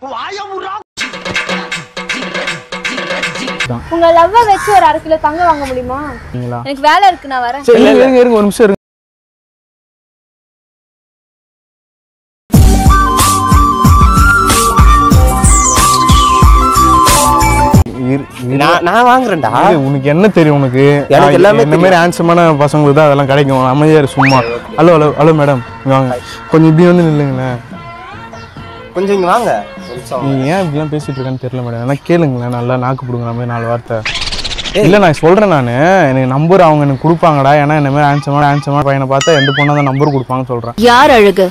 உங்க லவ்வ வச்சு ஒரு அரை கிலோ தங்கம் வாங்க முடியுமா சரிங்களா எனக்கு வேலை இருக்கு நான் வரேன் சரி இருங்க இருங்க, இருங்க ஒரு நிமிஷம் இருங்க இரு- இரு. நான் நான் வாங்குறேன்டா இரு, உனக்கு என்ன தெரியும் உனக்கு எனக்கு நான் எல்லாமே இந்த மாதிரி ஹேண்ட்ஸமான பசங்களுக்கு தான் அதெல்லாம் கிடைக்கும் அமைதியா இரு சும்மா ஹலோ ஹலோ ஹலோ மேடம் இங்க வாங்க கொஞ்சம் இப்படி வந்து நில்லுங்களேன் கொஞ்சம் இங்க வாங்க கொஞ்சம் நீ ஏன் இப்படிலாம் பேசிட்டு இருக்கேன்னு தெரியல மேடம் ஆனால் கேளுங்களேன் நல்லா நாக்கு பிடுங்குற மாதிரி நாலு வார்த்தை இல்லை நான் சொல்கிறேன் நான் எனக்கு நம்பர் அவங்க எனக்கு கொடுப்பாங்கடா ஏன்னா இந்த மாதிரி ஹேண்ட்ஸமான ஹேண்ட்ஸமான பையனை பார்த்தா எந்த பொண்ணாக தான் நம்பர் கொடுப்பாங்கன்னு சொல்கிறேன் யார் அழகு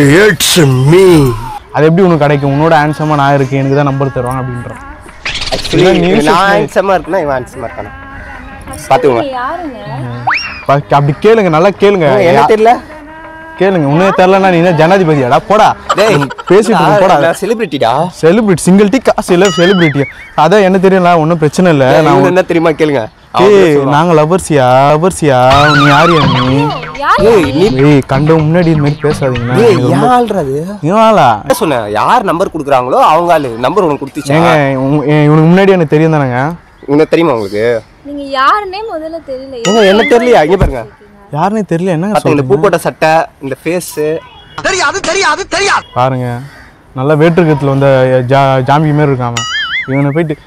அது எப்படி உனக்கு கிடைக்கும் உன்னோட ஹேண்ட்ஸமாக நான் இருக்கு எனக்கு தான் நம்பர் தருவாங்க அப்படின்றேன் ஆக்சுவலி news நான் ஹேண்ட்ஸமா இருக்குன்னா இவன் ஹேண்ட்ஸமா இருக்கானா பாத்துக்கோங்க நீங்க யாருங்க பா- அப்படி கேளுங்க நல்லா கேளுங்க என்ன தெரியல கேளுங்க உன்னே தெரிலன்னா நீ என்ன ஜனாதிபதியாடா போடா டேய் பேசிட்டு இருக்க, போடா நான் செலிபிரிட்டிடா செலிபிரிட்டி சிங்கிள் டீ காசு இல்லை செலிபிரிட்டி அதான் என்ன தெரியல ஒன்றும் பிரச்சனை இல்லை நான் நான் என்ன தெரியுமா கேளுங்க ஏய் நாங்க லவர்ஸியா லவர்ஸியா நீ யாரியா நீ யார் ஏய் நீ ஏய் கண்ட முன்னாடி இந்த மாதிரி பேசாதீங்கண்ணா ஏய் நீங்க ரொம்ப- யாழ்றது இவனாலா என்ன சொன்ன யார் நம்பர் கொடுக்குறாங்களோ அவங்க ஆளு நம்பர் உனக்கு கொடுத்துச்சா ஏங்க உங்க- ஏ, இவனுக்கு முன்னாடி எனக்கு தெரியும் தானேங்க உனக்கு தெரியுமா உங்களுக்கு நீங்க யாருன்னே முதல்ல தெரியல ஏங்க என்ன தெரியலையா இங்க பாருங்க யாருன்னே தெரியல என்னங்க பாத்தீங்க இந்த சொல்றீங்க பூ போட்ட சட்டை இந்த ஃபேஸ் பாருங்க நல்லா வேற்றுக்கத்துல வந்த ஜா ஜாம்பி மாதிரி இருக்காம இவனை போயிட்டு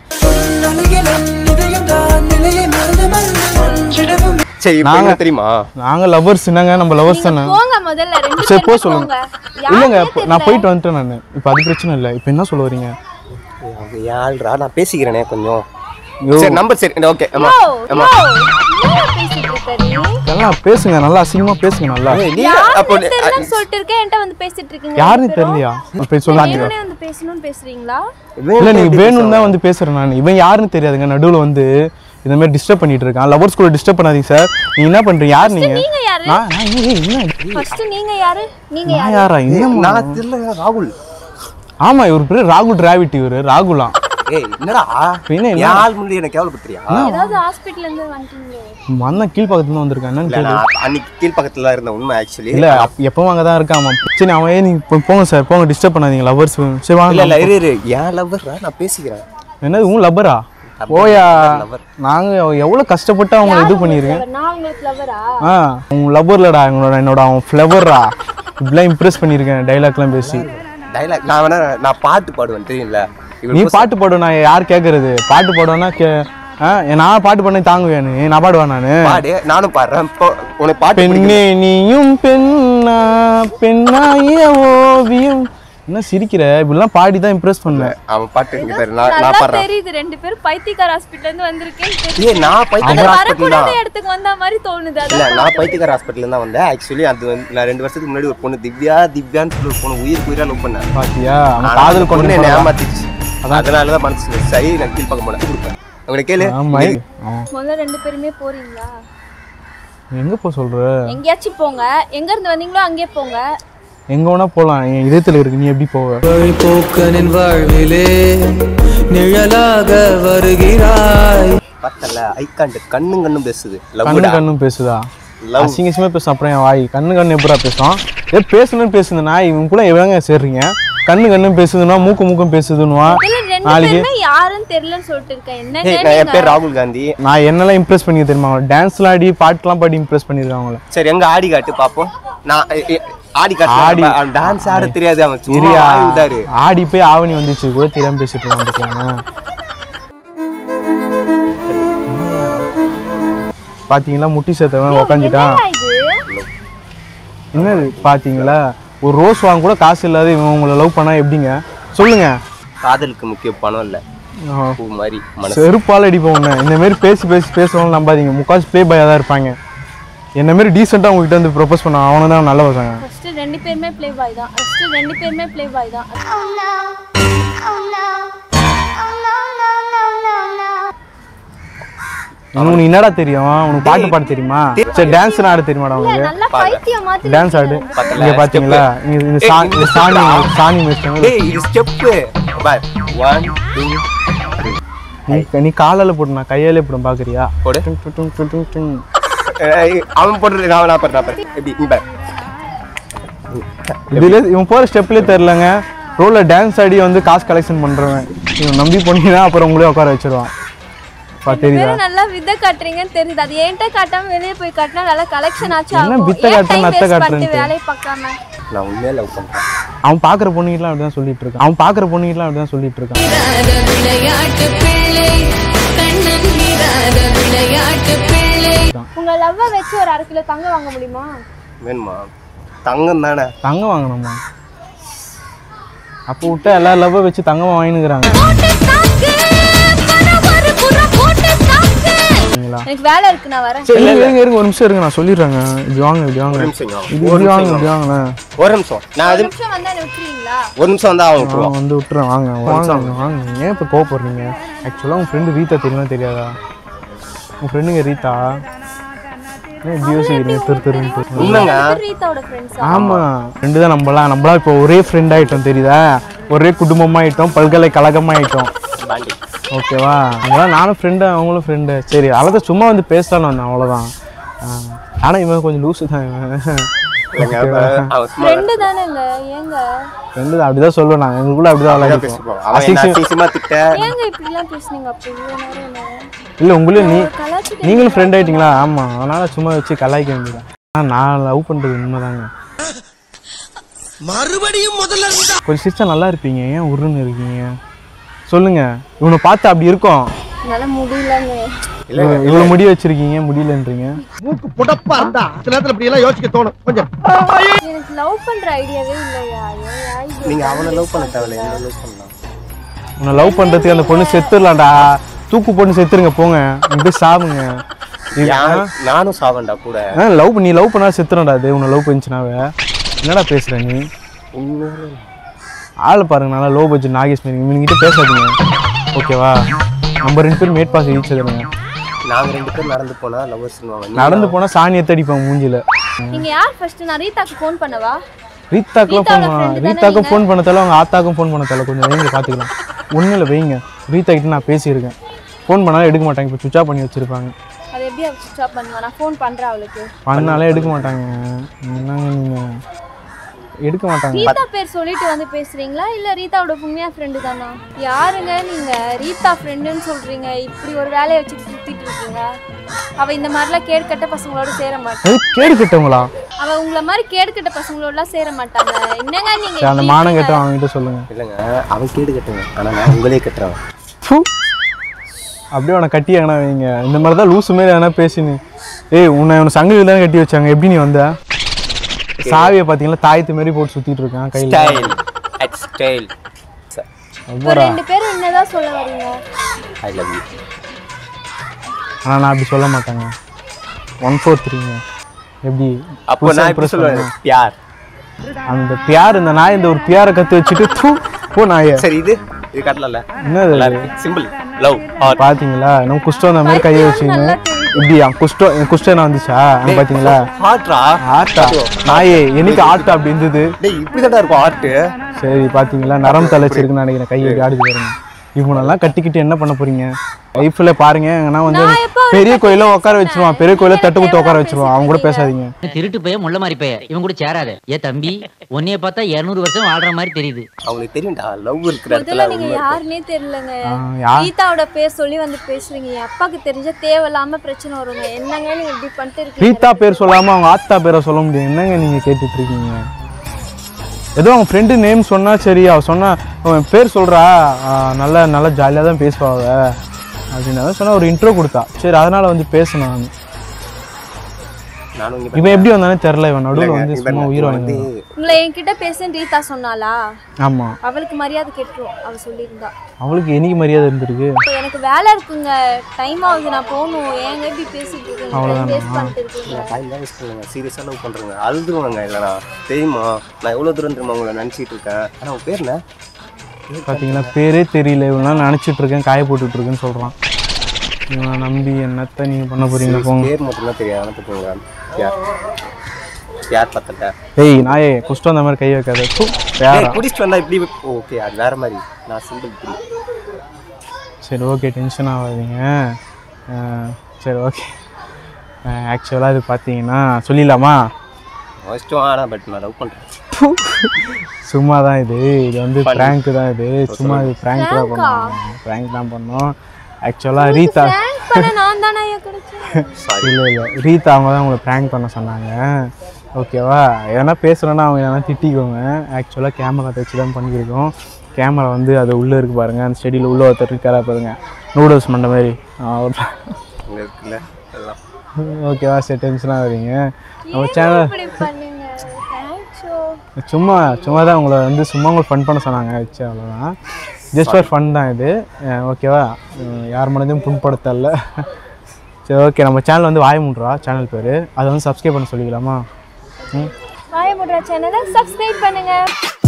சரி இப்போ நாங்க- என்ன தெரியுமா நாங்க லவர்ஸ் என்னங்க நம்ம லவர்ஸ் தானே போங்க முதல்ல ரெண்டு சரி போ பேரும் சொல்லுங்க போங்க இல்லைங்க யாருன்னே இப்போ நான் போயிட்டு வந்துட்டேன் நான் இப்போ அது பிரச்சனை இல்லை இப்போ என்ன சொல்ல வரீங்க ஏய், அவங்க யாழ்ரா நான் பேசிக்கிறேனே கொஞ்சம் யோ. சரி நம்பர் சரி ஓகே ஆமா யோ, ஆமா யோ, என்ன பேசிட்டு இருக்க நீ? நல்லா பேசுங்க நல்லா அசிங்கமா பேசுங்க நல்லா ஏய், நீ அப்போ யாருன்னே தெரியலன்னு சொல்லிட்டு இருக்கேன், என்கிட்ட வந்து பேசிட்டு இருக்கீங்க யாருன்னு ரெண்டு பேரும். தெரியலையா இப்போ சொல்லுங்க வேணும்னே வந்து பேசணும்னு பேசுறீங்களா இல்ல நீங்க வேணும் தான் வந்து பேசுறேன் நான் இவன் யாருன்னு தெரியாதுங்க நடுவுல வந்து இந்த மாதிரி டிஸ்டர்ப் பண்ணிட்டு இருக்கான் லவர்ஸ் கூட டிஸ்டர்ப் பண்ணாதீங்க சார் நீங்க என்ன பண்றீங்க யார் நீங்க நீங்க யாரு நான் நான் ஏய், ஏய், என்ன ஃபர்ஸ்ட் நீங்க யாரு நீங்க நான் யாரு யாரா என்ன நான் தெரியல ராகுல் ஆமா இவர் பேரு ராகுல் டிராவிட் இவரு ராகுலாம் ஏய் என்னடா பின்ன என்ன? என் ஆள் முன்னாடி எனக்கு கேவலப்படுத்துறியா ஏதாவது ஹாஸ்பிடல்ல இருந்து வந்துட்டீங்களோ வந்தான் கீழ் பக்கத்துல இருந்து வந்திருக்கான் என்னன்னு இல்ல கேளு நான் அன்னைக்கு கீழ் பக்கத்துல இருந்த உண்மை ஆக்சுவலி இல்ல அப்- எப்பவும் அங்க தான் இருக்கான் அவன் சரி அவன் ஏன் நீங்க போ- போங்க சார் போங்க டிஸ்டர்ப் பண்ணாதீங்க லவர்ஸ் சரி இல்ல வாங்க இல்ல இரு இரு என் லவ்வர்ரா நான் பேசிக்கிறேன் என்னது உன் லப்பரா ஓயா நாங்க எவ்வளவு கஷ்டப்பட்டு அவங்க இது பண்ணிருக்கேன் நான் உங்களுக்கு லவரா ஆ உன் லவ்வர்லடா என்னோட என்னோட அவன் ஃப்ளவர்ரா இப்படிலாம் இம்ப்ரெஸ் பண்ணியிருக்கேன் டைலாக்லாம் பேசி டைலாக் நான் வேணா நான் பாட்டு பாடுவேன் தெரியும்ல இவர் நீ பாட்டு பாடு நான் யார் கேட்கறது பாட்டு பாடுவேன்னா கே ஆ நான் பாட்டு பண்ணி தாங்குவேன் நீ நான் பாடுவேன் நான் பாடு நானும் பாடுறேன் இப்போ உனக்கு பாட்டு பிடிக்கும். பெண்ணே நீயும் பெண்ணா பெண்ணாய ஓவியம் என்ன சிரிக்கிற இப்படிலாம் பாடி தான் இம்ப்ரெஸ் பண்ணேன் அவன் பாட்டு இங்க பாரு நான் நான் நல்லா பாடுறேன் தெரியுது ரெண்டு பேரும் பைத்தியக்கார ஹாஸ்பிடல்ல இருந்து வந்திருக்கேன் ஏய் நான் பைத்தியக்கார ஹாஸ்பிட்டல் வரக்கூடாத தான் இடத்துக்கு வந்த மாதிரி தோணுது இல்ல அதான் நான் பைத்தியக்கார ஹாஸ்பிட்டல் தான் வந்தேன் ஆக்சுவலி அது வந்து நான் ரெண்டு வருஷத்துக்கு முன்னாடி ஒரு பொண்ணு திவ்யா திவ்யான்னு சொல்லி ஒரு பொண்ணு உயிர் உயிரா லவ் பண்ணேன் பாத்தியா அவன் ஆனா காதல் அந்த பொண்ணு கொண்டு என்னை ஏமாத்திடுச்சு அதனால தான் மனசு சரி நான் கீழ் பக்கம் போனேன் கொடுப்பேன் அவனை கேளு ஆமா இது- ஆ. முதல்ல ரெண்டு பேருமே போறீங்களா எங்க போ சொல்ற எங்கேயாச்சும் போங்க எங்க இருந்து வந்தீங்களோ அங்கேயே போங்க எங்க வேணா போலாம் என் இதயத்துல இருக்கு நீ எப்படி போவ வழிபோக்கனின் வாழ்விலே நிழலாக வருகிறாய் பார்த்தல ஐகாண்ட் கண்ணும் கண்ணும் பேசுது கண்ணு லவ்டா கண்ணும் பேசுதா Love. அசிங்க அசிங்கமா பேசும் அப்புறம் என் வாய் கண்ணு கண்ணு எப்படா பேசும் ஏ பேசணும்னு பேசுதுன்னா இவன் கூட எவங்க சேர்றீங்க கண்ணு கண்ணும் பேசுதுன்னா மூக்கு மூக்கும் பேசுதுன்னுவா இல்ல ரெண்டு நாளைக்கு பேருமே யாருன்னு தெரியலன்னு சொல்லிட்டு இருக்கேன் ஏய், நான் என் என்னங்க பேர் ராகுல் காந்தி நான் என்னெல்லாம் இம்ப்ரெஸ் பண்ணி தெரியுமா டான்ஸ்லாம் ஆடி பாட்டுலாம் பாடி இம்ப்ரெஸ் பண்ணியிருக்காங்க அவங்கள சரி எங்க ஆடி காட்டு பாப்போம் நான் எ- எ- ஆடி ஆடி. காட்டு டான்ஸ் ஆட தெரியாது அவன் சும்மா சரியா வாய் உதாரு ஆடி போய் ஆவணி வந்துச்சு கூட தெரியாம பேசிட்டு இருக்கான் பாத்தியா? பாத்தீங்களா முட்டி சேர்த்தவன் உக்காந்துட்டான் என்னடா இது என்னது பாத்தீங்களா ஒரு ரோஸ் வாங்க கூட காசு இல்லாத இவன் உங்களை லவ் பண்ணா எப்படிங்க சொல்லுங்க காதலுக்கு முக்கிய பணம் இல்ல ஆ, பூ மாதிரி மனசு செருப்பால் அடிப்போம் உன்னை இந்த மாதிரி பேசி பேசி பேசுறவங்க நம்பாதீங்க முக்காசு ப்ளே பாயாக தான் இருப்பாங்க என்ன மாதிரி டீசெண்டாக உங்ககிட்ட வந்து ப்ரொபோஸ் பண்ண அவனை தான் நல்ல பசங்க ஃபர்ஸ்ட் ரெண்டு பேருமே ப்ளே பாய் தான் ஃபர்ஸ்ட் ரெண்டு பேருமே ப்ளே பாய் தான் இன்னும் உனக்கு என்னடா தெரியும் உனக்கு பாட்டு பாட தெரியுமா சரி டான்ஸ் ஆட தெரியுமாடா உனக்கு நல்லா பைத்தியம் மாதிரி டான்ஸ் ஆடு பத்தல, இங்க பாத்தீங்களா இங்க இந்த சா- இந்த சாணி சாணி மிஸ்டர் டேய் இது ஸ்டெப் பாய் 1 2 நீ நீ காலால போட்டு நான் கையாலே போடும் பாக்குறியா போடு. டுங் டுங் டுங் டுங் டுங் டுங். அவன் போடுறது நான் நான் பாரு நான் பாரு எப்படி நீ பாரு இதுல இவன் போற ஸ்டெப்லயே தெரியலங்க ரோலில் டான்ஸ் ஆடி வந்து காசு கலெக்ஷன் பண்ணுறவன் இவன் நம்பி போனீங்கன்னா அப்புறம் உங்களே உட்கார வச்சிருவான் பா தெரியுதா பேரும் நல்லா வித்தை காட்டுறீங்கன்னு தெரியுது அது என்கிட்ட காட்டாம வெளியே போய் காட்டினா நல்லா கலெக்ஷன் ஆச்சு என்ன ஆகும். வித்தை ஏன் காட்டுற, time நத்தை waste பண்ணிட்டு காட்டுறேன்ட்டு? வேலையை பார்க்காம நான் உண்மையாக லவ் பண்ணுறேன் அவன் பார்க்குற பொண்ணுகிட்டலாம் அப்படி தான் சொல்லிட்டு இருக்கான் அவன் பார்க்குற பொண்ணுகிட்டலாம் அப்படி தான் சொல்லிட்டு இருக்கான் விளையாட்டு பிள்ளை கண்ணன் மீறாத விளையாட்டு பிள்ளை உங்க லவ்வை வச்சு ஒரு அரை கிலோ தங்கம் வாங்க முடியுமா வேணுமா தங்கம் தானே தங்கம் வாங்கணுமா அப்போ விட்டா எல்லா லவ்வை வச்சு தங்கமாக வாங்கினுக்கிறாங்க சரிங்களா எனக்கு வேலை இருக்கு நான் வரேன் சரி இருங்க இருங்க, இருங்க ஒரு நிமிஷம் இருங்க நான் சொல்லிடுறேங்க இப்படி வாங்க இப்படி வாங்க ஒரு நிமிஷம் இங்க வாங்க. இது ஒரு இப்படி வாங்க நிமிஷம் இப்படி வாங்கண்ணே ஒரு நிமிஷம் நான் ஒரு அது நிமிஷம் வந்தா என்ன விட்டுருவீங்களா ஒரு நிமிஷம் வந்தா அவன் நான் விட்டுருவான் வந்து விட்டுறேன் வாங்க வாங்க வாங்க ஏன் இப்போ கோவப்படுறீங்க ஆக்சுவலாக உங்கள் ஃப்ரெண்டு ரீத்தா தெரியுமா தெரியாதா உங்கள் ஃப்ரெண்டுங்க ரீத்தா ஏன் இப்படி யோசிக்கிறீங்க திரு திருன்ட்டு இல்லைங்க ரீதாவோட ஃப்ரெண்ட்ஸா ஆமாம் ஃப்ரெண்டு தான் நம்மளாம் நம்மளாம் இப்போ ஒரே ஃப்ரெண்ட் ஆகிட்டோம் தெரியுதா ஒரே குடும்பமாயிட்டோம் பல்கலைக்கழகமாயிட்டோம் பாண்டி ஓகேவா அதெல்லாம் நானும் ஃப்ரெண்டு அவங்களும் ஃப்ரெண்டு சரி அவ்வளோதான் சும்மா வந்து பேசலான்னு வந்தேன் அவ்வளோதான் ஆனால் இவன் கொஞ்சம் லூஸு தான் இவன் இல்லைங்க அவன் சும்மா ஃப்ரெண்டு தானேங்க ஏங்க ஃப்ரெண்டு தான் அப்படிதான் சொல்லுவேன் நான் எங்களுக்குள்ள அப்படிதான் அப்படிதான் விளையாடிப்போம் பேசிப்போம் அவன் என்ன அசிங்கமா திட்ட ஏங்க இப்படிலாம் பேசுனீங்க அப்போ இவ்வளோ நேரம் என்ன இல்லை உங்களையும் நீ கலாச்சிட்டு நீங்களும் ஃப்ரெண்ட் ஆயிட்டீங்களா ஆமாம் அதனால் சும்மா வச்சு கலாய்க்க வேண்டியதான் ஆனால் நான் லவ் பண்ணுறது உண்மைதாங்க மறுபடியும் முதல்ல இருந்தா கொஞ்சம் சிஸ்டர் நல்லா இருப்பீங்க ஏன் உருன்னு இருக்கீங்க சொல்லுங்க இவனை பார்த்து அப்படி இருக்கும் என்னால முடியலங்க இவ்வளவு- இவ்வளவு முடி வச்சிருக்கீங்க முடியலன்றீங்க மூக்கு புடப்பா இருந்தா சில நேரத்துல இப்படி எல்லாம் யோசிக்க தோணும் கொஞ்சம் எனக்கு லவ் பண்ற ஐடியாவே இல்லையா ஏன் idea? நீங்க அவனை லவ் பண்ண தேவையில்ல என்ன லவ் பண்ணலாம் உன்னை லவ் பண்றதுக்கு அந்த பொண்ணு செத்துடலாம்டா தூக்கு போட்டு செத்துருங்க போங்க நீங்க போய் சாவுங்க யார் நானும் சாவண்டா கூட லவ் நீ லவ் பண்ணா செத்துறடா அது உன்னை லவ் பண்ணிச்சுனாவே என்னடா பேசுற நீ உண்மையிலே ஆளை பாருங்க நல்லா லோ பட்ஜெட் நாகேஷ் மாரி இவனுங்கிட்ட பேசாதீங்க ஓகேவா நம்ம ரெண்டு பேரும் மேட் பாஸ் ஈச்சதுங்க நாங்க ரெண்டு பேரும் நடந்து போனா லவ்வர்ஸ் நடந்து போனா சாணியை தடிப்பான் மூஞ்சில நீங்க யார் ஃபர்ஸ்ட் நான் ரீதாக்கு ஃபோன் பண்ணவா ரீத்தாக்கெல்லாம் ஃபோன் ரீத்தாவோட பண்ணலாம் friend தானே ரீத்தாக்கும் நீங்க? ஃபோன் பண்ண தேவை அவங்க ஆத்தாக்கும் ஃபோன் பண்ண தேவை கொஞ்சம் வைங்க பார்த்துக்கலாம் ஒன்றும் இல்லை வைங்க ரீத்தா கிட்ட நான் பேசியிருக்கேன் ஃபோன் பண்ணாலும் எடுக்க மாட்டாங்க இப்போ சுவிச் ஆஃப் பண்ணி வச்சிருப்பாங்க அதை எப்படி அவ சுவிச் ஆஃப் பண்ணுவா நான் ஃபோன் பண்றேன் அவளுக்கு பண்ணாலே எடுக்க மாட்டாங்க என்னங்க நீங்கள் எடுக்க மாட்டாங்க ரீதா பேர் சொல்லிட்டு வந்து பேசுறீங்களா இல்ல ரீதாவோட உண்மையா ஃப்ரெண்டு தானா யாருங்க நீங்க ரீதா ஃப்ரெண்டுன்னு சொல்றீங்க இப்படி ஒரு வேலையை வச்சுட்டு சுத்திட்டு இருக்கீங்க அவ இந்த மாதிரிலாம் கேடுகட்ட பசங்களோட சேர மாட்டா அது கேடு கட்டவங்களா அவ உங்களை மாதிரி கேடுகட்ட பசங்களோடலாம் சேர மாட்டாங்க என்னங்க நீங்க சரி அந்த இப்படி மானம் இருக்கீங்க? கட்ட அவங்ககிட்ட சொல்லுங்க இல்லைங்க அவன் கேடு கட்டுவேன் ஆனா நான் உங்களே கட்டுறேன் ஃபு. அப்படியே அவனை கட்டி எங்கன்னா வைங்க இந்த மாதிரி தான் லூசு மாரி எதனா பேசினு ஏய் உன்னை அவனை சங்கிலியில் தான் கட்டி வச்சாங்க எப்படி நீ வந்த சாவியை பார்த்தீங்களா தாயத்து மாரி போட்டு சுற்றிட்டு இருக்கான் கையில் ஸ்டைல் அட் ஸ்டைல் இப்போ ரெண்டு பேரும் என்னதான் சொல்ல வரீங்க ஐ லவ் யூ ஆனால் நான் அப்படி சொல்ல மாட்டேங்க ஒன் ஃபோர் த்ரீங்க எப்படி அப்போ புதுசா நான் எப்படி impress சொல்லுவேன் பண்ணுங்க. பியார் அந்த பியார் இந்த நாய் இந்த ஒரு பியாரை கற்று வச்சுட்டு தூ போ நாயே சரி இது இது கட்டல என்னது நல்லா இது? இருக்கு சிம்பிள் லவ் ஆர் பாத்தீங்களா நம்ம குஷ்டம் அந்த மாதிரி கையை வச்சுங்க நல்லா தெரியுது. இப்படியா குஷ்டம் என் குஷ்டம் என்ன வந்துச்சா அங்க பாத்தீங்களா ஹார்ட்ரா ஆட்டா நாயே என்னைக்கு ஆட்டா அப்படி இருந்தது டேய் இப்படி தான் இருக்கும் ஆர்ட் சரி பாத்தீங்களா நரம் தலைச்சிருக்குன்னு நினைக்கிறேன் கையை இப்படி ஆடுது பாருங்க இவனெல்லாம் கட்டிக்கிட்டு என்ன பண்ண போறீங்க லைஃப்ல பாருங்க எங்கன்னா வந்து நான் எப்போ பெரிய கோயில உட்கார வச்சிருவான் பெரிய கோயில தட்டு குத்து உட்கார வச்சிருவான் அவங்க கூட பேசாதீங்க திருட்டு பைய முள்ள மாதிரி பைய இவன் கூட சேராத ஏ தம்பி உன்னைய பார்த்தா இருநூறு வருஷம் வாழ்ற மாதிரி தெரியுது அவங்களுக்கு தெரியும்டா லவ் இருக்கிற முதல்ல இடத்துல நீங்க உண்மை இருக்கும். யாருன்னே தெரியலங்க ஆ, யார் ரீதாவோட பேர் சொல்லி வந்து பேசுறீங்க என் அப்பாக்கு தெரிஞ்ச தேவையில்லாம பிரச்சனை வருங்க என்னங்க நீங்க இப்படி பண்ணிட்டு இருக்கீங்க ரீதா பேர் சொல்லாம அவங்க ஆத்தா பேரை சொல்ல முடியும் என்னங்க நீங்க கேட்டுட்டு இருக்கீங்க ஏதோ அவங்க ஃப்ரெண்டு நேம் சொன்னா சரி அவ சொன்னா அவன் பேர் சொல்றா ஆ, நல்லா நல்லா ஜாலியாக தான் பேசுவா அவ அப்படின்னு அதான் சொன்னா ஒரு இன்ட்ரோ கொடுத்தா சரி அதனால வந்து பேசினேன் நான் நானும் இங்க இவன் எப்படி வந்தானே தெரில இவன் நடுவில் இல்லைங்க, வந்து இவன் சும்மா உயிர் வந்து வாங்க உங்களை என்கிட்ட பேசுன்னு ரீதா சொன்னாளா ஆமா அவளுக்கு மரியாதை கெட்டுரும் அவ சொல்லியிருந்தா அவளுக்கு என்னைக்கு மரியாதை இருந்திருக்கு இப்போ எனக்கு வேலை இருக்குங்க டைம் ஆகுது நான் போகணும் ஏங்க இப்படி பேசிட்டு இருக்கீங்க அவ்வளவுதானா? வேஸ்ட் பண்ணிட்டு இருக்கீங்க டைம் தான் வேஸ்ட் பண்ணுங்க சீரியஸாக லவ் பண்ணுறேங்க அழுதுருவாங்க இல்லைனா தெரியுமா நான் எவ்வளோ தூரம் தெரியுமா உங்களை நினச்சிட்டு இருக்கேன் ஆனால் உன் பேர் என்ன பார்த்தீங்கன்னா பேரே தெரியல இவனா நினச்சிட்டு இருக்கேன் காய போட்டுட்டு இருக்கேன்னு சொல்றான் இவனை நம்பி என்னத்த நீங்க பண்ண போறீங்க போங்க பேர் மட்டும்தான் தெரியாது அனுப்பிட்டுங்க யார் யார் பார்த்தல ஏய் நாயே குஷ்டம் அந்த மாதிரி கை வைக்காத தூ, வேற குடிச்சிட்டு வந்தா இப்படி ஓகே அது வேற மாதிரி நான் சிம்பிள் இப்படி சரி ஓகே டென்ஷன் ஆகாதீங்க அஹ், சரி ஓகே ஆக்சுவலாக இது பார்த்தீங்கன்னா சொல்லிடலாமா இஷ்டம் ஆனால் பட் நான் லவ் பண்ணுறேன் சும்மா தான் இது இது வந்து ப்ராங்க் தான் இது சும்மா இது ப்ராங்க் தான் பண்ணோம் ப்ராங்க் தான் பண்ணோம் ஆக்சுவலாக ரீதா prank பண்ண நான் தானே ஐயா கிடைச்சேன் இல்லை இல்லை ரீதா அவங்க தான் உங்களை ப்ராங்க் பண்ண சொன்னாங்க ஓகேவா எதனா பேசுகிறேன்னா அவங்க எதனா திட்டிக்கோங்க ஆக்சுவலாக கேமரா வச்சு தான் பண்ணியிருக்கோம் கேமரா வந்து அது உள்ளே இருக்கு பாருங்க அந்த செடியில் உள்ள ஒருத்தர் இருக்காரா பாருங்க நூடுல்ஸ் மண்ட மாதிரி அவர் இங்கே இருக்குல்ல அதெல்லாம் ஓகேவா சரி டென்ஷனாக வரீங்க நம்ம சேனல் இப்படி பண்ணுங்க prank show. சும்மா சும்மா தான் உங்களை வந்து சும்மா உங்களை ஃபன் பண்ண சொன்னாங்க வச்சு அவ்வளோதான் ஜஸ்ட் ஃபார் ஃபன் தான் இது அஹ் ஓகேவா அஹ் யார் மனதையும் புண்படுத்தல சரி ஓகே நம்ம சேனல் வந்து வாய மூன்றா சேனல் பேர் அதை வந்து சப்ஸ்கிரைப் பண்ண சொல்லிக்கலாமா ம் வாய முடுற சேனலை சப்ஸ்கிரைப் பண்ணுங்க